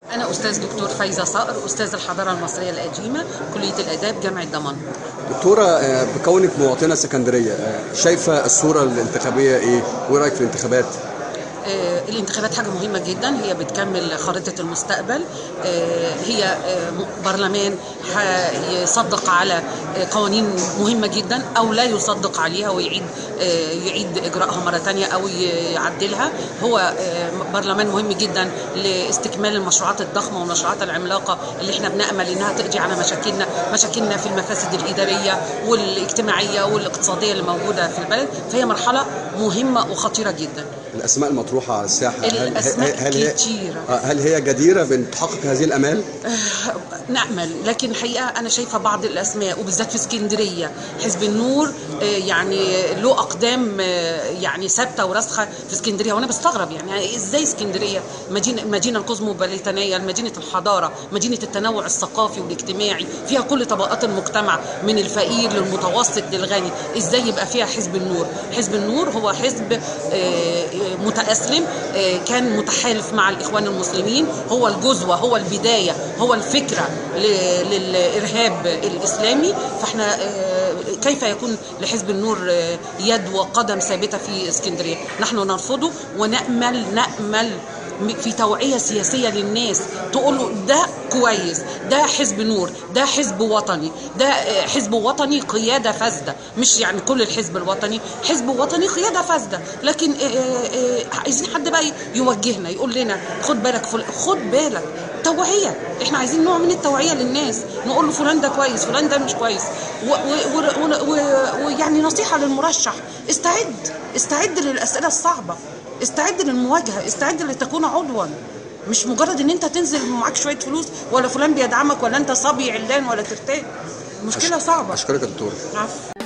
أنا أستاذ دكتور فايزة صقر أستاذ الحضارة المصرية القديمة كلية الآداب جامعة دمن دكتورة آه، بكونك مواطنة سكندرية آه، شايفة الصورة الانتخابية ايه؟ وايه رأيك في الانتخابات؟ آه، الانتخابات حاجة مهمة جدا هي بتكمل خريطة المستقبل آه، هي آه، م- برلمان هيصدق على آه، قوانين مهمة جدا أو لا يصدق عليها ويعيد آه، يعيد إجراءها مرة تانية أو يعدلها هو آه، برلمان مهم جدا لاستكمال المشروعات الضخمة والمشروعات العملاقة اللي احنا بنأمل إنها تقضي على مشاكلنا مشاكلنا في المفاسد الإدارية والاجتماعية والاقتصادية اللي موجودة في البلد فهي مرحلة مهمة وخطيرة جدا الأسماء المطروحة على الساحة هل- الأسماء هل هي كتيرة. آه، هل هي جديرة بأن تحقق هذه الآمال؟ نأمل لكن الحقيقة أنا شايفة بعض الأسماء وبالذات في اسكندرية حزب النور آه، يعني له أقدام آه، يعني ثابتة وراسخة في اسكندرية وأنا بستغرب يعني إزاي اسكندرية مدينة المدينة الكوزموبوليتانية مدينة الحضارة مدينة التنوع الثقافي والاجتماعي فيها كل طبقات المجتمع من الفقير للمتوسط للغني إزاي يبقى فيها حزب النور حزب النور هو حزب آه، آه، متأسلم آه، كان متحالف مع الإخوان المسلمين هو الجزوة هو البداية هو الفكرة ل- للإرهاب الإسلامي فإحنا آه، كيف يكون لحزب النور آه، يد وقدم ثابتة في اسكندرية نحن نرفضه ونأمل نأمل في توعية سياسية للناس تقول له ده كويس ده حزب نور ده حزب وطني ده آه، حزب وطني قيادة فاسدة مش يعني كل الحزب الوطني حزب وطني قيادة فاسدة لكن آه، آه، آه، عايزين حد بقى يوجهنا يقول لنا خد بالك فل... خد بالك توعية احنا عايزين نوع من التوعية للناس نقول له فلان ده كويس فلان ده مش كويس ويعني و... و... و... ويعني نصيحة للمرشح استعد استعد للأسئلة الصعبة استعد للمواجهة استعد لتكون عضوا مش مجرد ان انت تنزل معاك شوية فلوس ولا فلان بيدعمك ولا انت صبي علان ولا ترتاح مشكلة صعبة أشكرك يا دكتورة عفو